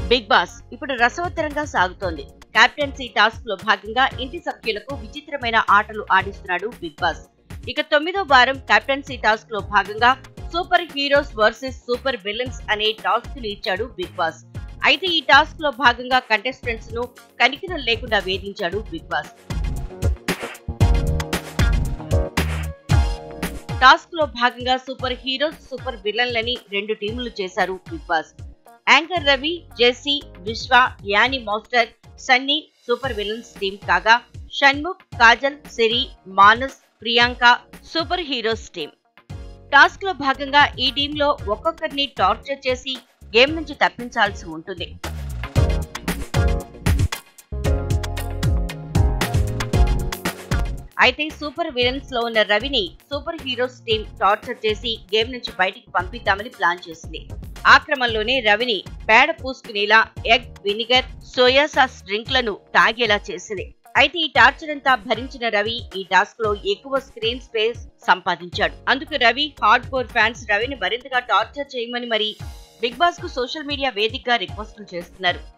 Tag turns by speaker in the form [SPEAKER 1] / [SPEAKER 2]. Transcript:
[SPEAKER 1] big boss ఇప్పుడు రసవత్తరంగా సాగుతోంది కెప్టెన్సీ టాస్క్ లో భాగంగా ఇంటి సభ్యులకు విచిత్రమైన ఆటలు ఆడిస్తున్నాడు బిగ్ బాస్ ఇక తొమ్మిదో వారం కెప్టెన్సీ టాస్క్ లో భాగంగా super heroes versus super villains అనే టాస్క్ ని ఇచ్చాడు బిగ్ బాస్ అయితే ఈ టాస్క్ లో భాగంగా కంటెస్టెంట్స్ ను కనికరం లేకుండా వేధించాడు బిగ్ బాస్ టాస్క్ లో భాగంగా సూపర్ హీరోస్ సూపర్ విలన్లని రెండు టీములు చేశారు Bigg Boss anchor Ravi Jessie Viswa Annie master Sunny super villains team కాగా Shanmukh Kajal Siri Manas Priyanka super heroes team task లో భాగంగా ఈ టీంలో ఒక్కొక్కరిని టార్చర్ చేసి గేమ్ నుంచి తప్పించాల్సి ఉంటుంది అయితే సూపర్ విలన్స్ లో ఉన్న రవిని సూపర్ హీరోస్ టీం టార్చర్ చేసి గేమ్ నుంచి బయటికి పంపిద్దామని ప్లాన్ చేసింది ఆ క్రమంలోనే రవిని పేడ పూసుకునేలా ఎగ్ వినిగర్ సోయా సాస్ డ్రింక్లను తాగేలా చేసింది అయితే ఈ టార్చర్ అంతా భరించిన రవి ఈ టాస్క్ లో ఎక్కువ స్క్రీన్ స్పేస్ సంపాదించాడు అందుకు రవి హార్డ్ కోర్ ఫ్యాన్స్ రవిని మరింతగా టార్చర్ చేయమని మరి బిగ్ బాస్ కు సోషల్ మీడియా వేదికగా రిక్వెస్టులు చేస్తున్నారు